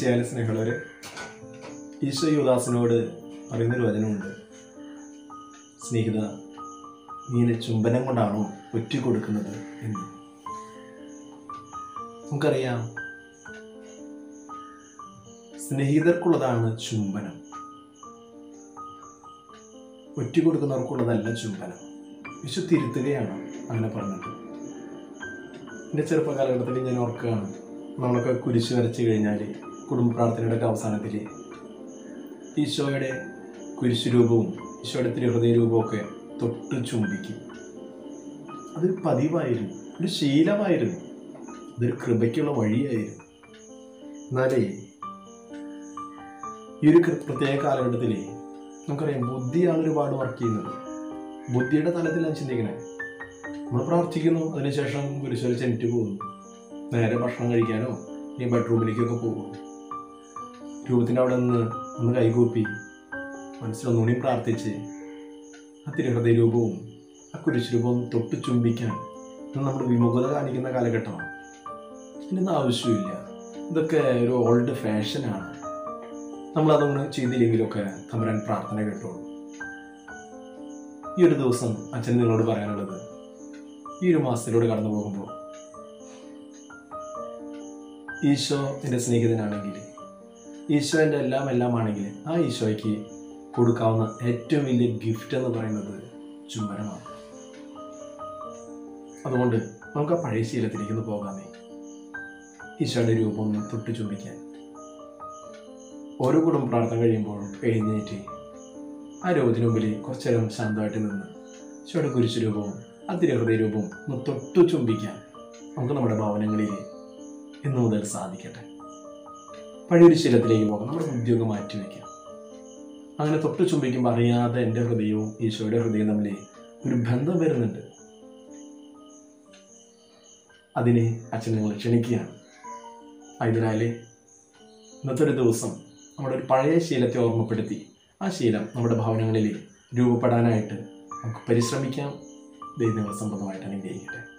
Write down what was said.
ഈശോയാലും സ്നേഹമുള്ളവർ ഈശോ യുദാസിനോട് പറയുന്നൊരു വചനമുണ്ട് സ്നേഹിത നീ എന്നെ ചുംബനം കൊണ്ടാണോ ഒറ്റ കൊടുക്കുന്നത് എന്ന് നമുക്കറിയാം സ്നേഹിതർക്കുള്ളതാണ് ചുംബനം ഒറ്റ കൊടുക്കുന്നവർക്കുള്ളതല്ല ചുംബനം വിശു തിരുത്തുകയാണ് അങ്ങനെ പറഞ്ഞിട്ട് എൻ്റെ ചെറുപ്പ കാലഘട്ടത്തിൽ ഞാൻ ഓർക്കുകയാണ് നമ്മളൊക്കെ കുരിശ് വരച്ച് കഴിഞ്ഞാൽ കുടുംബ പ്രാർത്ഥനയുടെ ഒക്കെ അവസാനത്തിൽ ഈശോയുടെ കുരിശ് രൂപവും ഈശോയുടെ തിരുഹൃദയ രൂപവും ഒക്കെ തൊട്ട് ചുംബിക്കും അതൊരു പതിവായിരുന്നു ഒരു ശീലമായിരുന്നു അതൊരു കൃപയ്ക്കുള്ള വഴിയായിരുന്നു എന്നാലേ ഈ ഒരു കൃ- പ്രത്യേക കാലഘട്ടത്തിൽ നമുക്കറിയാം ബുദ്ധിയാണ് ഒരുപാട് വർക്ക് ചെയ്യുന്നത് ബുദ്ധിയുടെ തലത്തിലാണ് ചിന്തിക്കണേ നമ്മൾ പ്രാർത്ഥിക്കുന്നു അതിനുശേഷം കുരിശൊരു ചെന്നിട്ട് പോകുന്നു നേരെ ഭക്ഷണം കഴിക്കാനോ ഈ ബെഡ്റൂമിലേക്കൊക്കെ പോകും രൂപത്തിൻ്റെ അവിടെ നിന്ന് ഒന്ന് കൈകൂപ്പി മനസ്സിലൊന്നുകൂടി പ്രാർത്ഥിച്ച് ആ തിരുഹൃദയ രൂപവും ആ കുരിശ് രൂപവും തൊട്ട് ചുംബിക്കാൻ ഇന്ന് നമ്മൾ വിമുഖത കാണിക്കുന്ന കാലഘട്ടമാണ് ഇതിനൊന്നും ആവശ്യമില്ല ഇതൊക്കെ ഒരു ഓൾഡ് ഫാഷനാണ് നമ്മളതൊന്നും ചെയ്തില്ലെങ്കിലൊക്കെ തമ്പരാൻ പ്രാർത്ഥന കേട്ടോളൂ ഈ ഒരു ദിവസം അച്ഛൻ നിങ്ങളോട് പറയാനുള്ളത് ഈ ഒരു മാസത്തിലൂടെ കടന്നു പോകുമ്പോൾ ഈശോ എൻ്റെ സ്നേഹിതനാണെങ്കിൽ ഈശോ എൻ്റെ എല്ലാം എല്ലാം ആണെങ്കിൽ ആ ഈശോയ്ക്ക് കൊടുക്കാവുന്ന ഏറ്റവും വലിയ ഗിഫ്റ്റ് എന്ന് പറയുന്നത് ചുംബനമാണ് അതുകൊണ്ട് നമുക്ക് ആ പഴയ ശീലത്തിലേക്ക് ഒന്ന് പോകാമേ ഈശോയുടെ രൂപം ഒന്ന് തൊട്ട് ചുംബിക്കാൻ ഓരോ കുടുംബ പ്രാർത്ഥന കഴിയുമ്പോഴും എഴുന്നേറ്റ് ആ രൂപത്തിന് മുമ്പിൽ കുറച്ചു നേരം ശാന്തമായിട്ട് നിന്ന് ഈശോയുടെ കുരിശു രൂപവും ആ തിരുഹൃദയ രൂപവും ഒന്ന് തൊട്ടു ചുംബിക്കാൻ നമുക്ക് നമ്മുടെ ഭവനങ്ങളിൽ ഇന്നു മുതൽ സാധിക്കട്ടെ പഴയൊരു ശീലത്തിലേക്ക് പോകാം നമ്മുടെ ഉദ്യോഗം മാറ്റി വയ്ക്കാം അങ്ങനെ തൊട്ട് ചുംബിക്കുമ്പോൾ അറിയാതെ എൻ്റെ ഹൃദയവും ഈശോയുടെ ഹൃദയവും തമ്മിൽ ഒരു ബന്ധം വരുന്നുണ്ട് അതിനെ അച്ഛൻ നിങ്ങൾ ക്ഷണിക്കുകയാണ് അതിനാൽ ഇന്നത്തെ ഒരു ദിവസം നമ്മുടെ ഒരു പഴയ ശീലത്തെ ഓർമ്മപ്പെടുത്തി ആ ശീലം നമ്മുടെ ഭവനങ്ങളിൽ രൂപപ്പെടാനായിട്ട് നമുക്ക് പരിശ്രമിക്കാം ദൈവങ്ങൾ സംബന്ധമായിട്ട് അനുഗ്രഹിക്കട്ടെ